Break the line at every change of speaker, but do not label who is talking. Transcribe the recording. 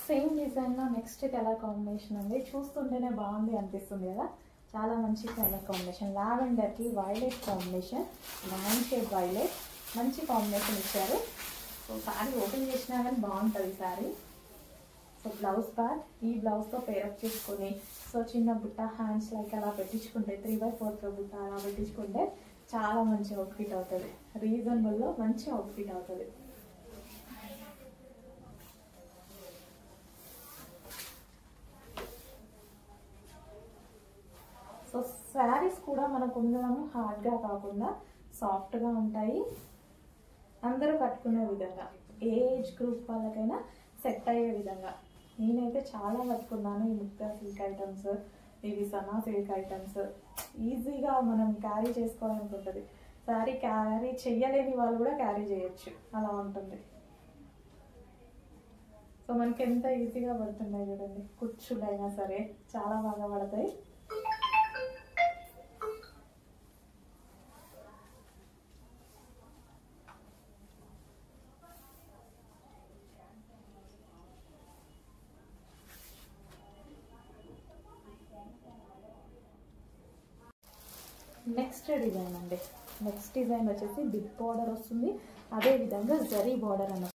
same డిజైన్లో next colour combination అండి చూస్తుంటేనే బాగుంది అనిపిస్తుంది కదా చాలా మంచి కలర్ కాంబినేషన్ లావెండర్కి violet combination line shade violet మంచి కాంబినేషన్ ఇచ్చారు సో శారీ ఓపెన్ చేసినా కానీ బాగుంటుంది శారీ సో బ్లౌజ్ పార్ట్ ఈ బ్లౌజ్తో పేరప్ చేసుకొని సో చిన్న బుట్ట హ్యాండ్స్ లైక్ అలా పెట్టించుకుంటే త్రీ బై ఫోర్త్ బుట్ట అలా పెట్టించుకుంటే చాలా మంచి అవుట్ఫిట్ అవుతుంది రీజనబుల్లో మంచి అవుట్ఫిట్ అవుతుంది సో శారీస్ కూడా మనకు ఉండడము హార్డ్గా కాకుండా సాఫ్ట్గా ఉంటాయి అందరూ కట్టుకునే విధంగా ఏ ఏజ్ గ్రూప్ వాళ్ళకైనా సెట్ అయ్యే విధంగా నేనైతే చాలా కట్టుకున్నాను ఈ ముక్తా సిల్క్ ఐటమ్స్ ఇవి సనా సిల్క్ ఐటమ్స్ ఈజీగా మనం క్యారీ చేసుకోవడానికి ఉంటుంది శారీ క్యారీ చెయ్యలేని వాళ్ళు కూడా క్యారీ చేయొచ్చు అలా ఉంటుంది సో మనకి ఎంత ఈజీగా పడుతున్నాయి చూడండి కుచ్చులైనా సరే చాలా బాగా పడతాయి నెక్స్ట్ డిజైన్ అండి నెక్స్ట్ డిజైన్ వచ్చేసి బిగ్ బార్డర్ వస్తుంది అదే విధంగా జరీ బార్డర్ అన్న